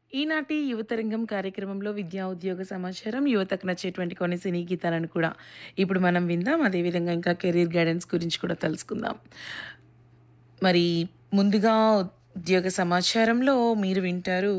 ఈనాటి యువతరంగం కార్యక్రమంలో విద్యా ఉద్యోగ సమాచారం యువతకు నచ్చేటువంటి కొన్ని సినీ గీతాలను కూడా ఇప్పుడు మనం విందాం అదేవిధంగా ఇంకా కెరీర్ గైడెన్స్ గురించి కూడా తెలుసుకుందాం మరి ముందుగా ఉద్యోగ సమాచారంలో మీరు వింటారు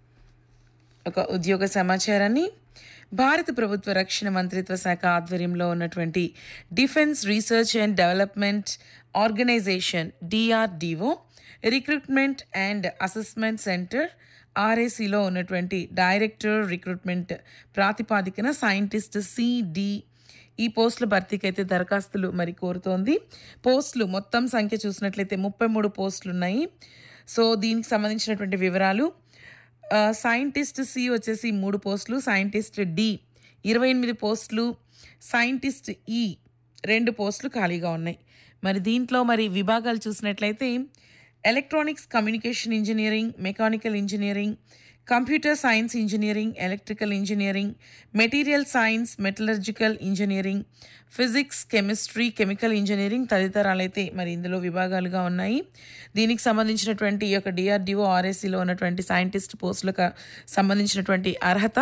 ఒక ఉద్యోగ సమాచారాన్ని భారత ప్రభుత్వ రక్షణ మంత్రిత్వ శాఖ ఆధ్వర్యంలో ఉన్నటువంటి defence research and development organisation DRDO recruitment and assessment centre ఆర్ఏసీలో ఉన్నటువంటి డైరెక్టర్ రిక్రూట్మెంట్ ప్రాతిపాదికన సైంటిస్ట్ సిడి ఈ పోస్టుల భర్తీకి అయితే దరఖాస్తులు మరి కోరుతోంది పోస్టులు మొత్తం సంఖ్య చూసినట్లయితే ముప్పై మూడు పోస్టులు ఉన్నాయి సో దీనికి సంబంధించినటువంటి వివరాలు ఆ, సైంటిస్ట్ సి వచ్చేసి మూడు పోస్టులు సైంటిస్ట్ డి ఇరవై ఎనిమిది పోస్టులు సైంటిస్ట్ ఈ రెండు పోస్టులు ఖాళీగా ఉన్నాయి మరి దీంట్లో మరి విభాగాలు చూసినట్లయితే electronics communication engineering mechanical engineering computer science engineering electrical engineering material science metallurgical engineering physics chemistry chemical engineering తదితరాలైతే మరి ఇందులో విభాగాలుగా ఉన్నాయి దీనికి సంబంధించినటువంటి ఈ యొక్క డిఆర్డిఓ ఆర్ఎస్సిలో ఉన్నటువంటి సైంటిస్ట్ పోస్టులకు సంబంధించినటువంటి అర్హత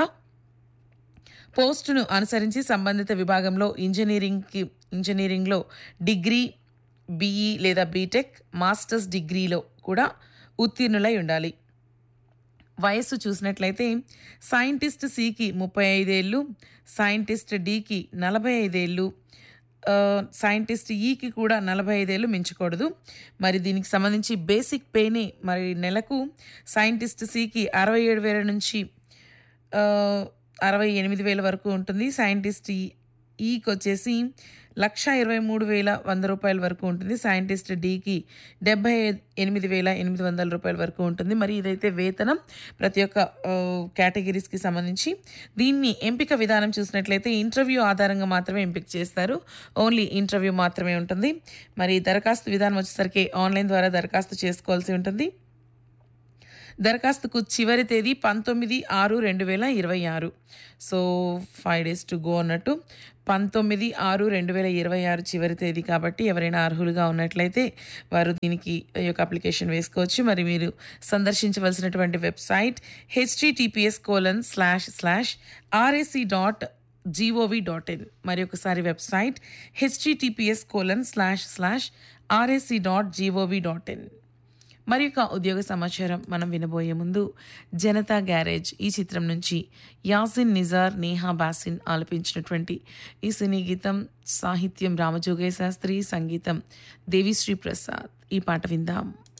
పోస్టును అనుసరించి సంబంధిత విభాగంలో ఇంజనీరింగ్కి ఇంజనీరింగ్లో డిగ్రీ బీఈ లేదా బీటెక్ మాస్టర్స్ డిగ్రీలో కూడా ఉత్తీర్ణులై ఉండాలి వయస్సు చూసినట్లయితే సైంటిస్ట్ సికి ముప్పై ఐదేళ్ళు సైంటిస్ట్ డికి నలభై ఐదేళ్ళు ఆ, సైంటిస్ట్ ఈకి కూడా నలభై ఐదేళ్ళు మించకూడదు మరి దీనికి సంబంధించి బేసిక్ పేని మరి నెలకు సైంటిస్ట్ సికి అరవై ఏడు వేల నుంచి ఆ, అరవై ఎనిమిది వేల వరకు ఉంటుంది సైంటిస్ట్ ఈ- ఈకి వచ్చేసి లక్ష ఇరవై మూడు వేల వంద రూపాయల వరకు ఉంటుంది సైంటిస్ట్ డికి డెబ్బై ఎనిమిది వేల ఎనిమిది వందల రూపాయల వరకు ఉంటుంది మరి ఇదైతే వేతనం ప్రతి ఒక్క ఆ, కేటగిరీస్కి సంబంధించి దీన్ని ఎంపిక విధానం చూసినట్లయితే ఇంటర్వ్యూ ఆధారంగా మాత్రమే ఎంపిక చేస్తారు ఓన్లీ ఇంటర్వ్యూ మాత్రమే ఉంటుంది మరి దరఖాస్తు విధానం వచ్చేసరికి ఆన్లైన్ ద్వారా దరఖాస్తు చేసుకోవాల్సి ఉంటుంది దరఖాస్తుకు చివరి తేదీ పంతొమ్మిది ఆరు రెండు వేల ఇరవై ఆరు so five days to go అన్నట్టు పంతొమ్మిది ఆరు రెండు వేల ఇరవై ఆరు చివరి తేదీ కాబట్టి ఎవరైనా అర్హులుగా ఉన్నట్లయితే వారు దీనికి ఈ యొక్క అప్లికేషన్ వేసుకోవచ్చు మరి మీరు సందర్శించవలసినటువంటి website https colon slash slash RSC dot GOV dot in మరి ఒకసారి website https colon slash slash RSC dot GOV dot in మరి ఒక ఉద్యోగ సమాచారం మనం వినబోయే ముందు జనతా గ్యారేజ్ ఈ చిత్రం నుంచి యాసిన్ నిజార్ నేహా బాసిన్ ఆలపించినటువంటి ఈ సినీ గీతం సాహిత్యం రామజోగయ్య శాస్త్రి సంగీతం దేవిశ్రీ ప్రసాద్ ఈ పాట విందాం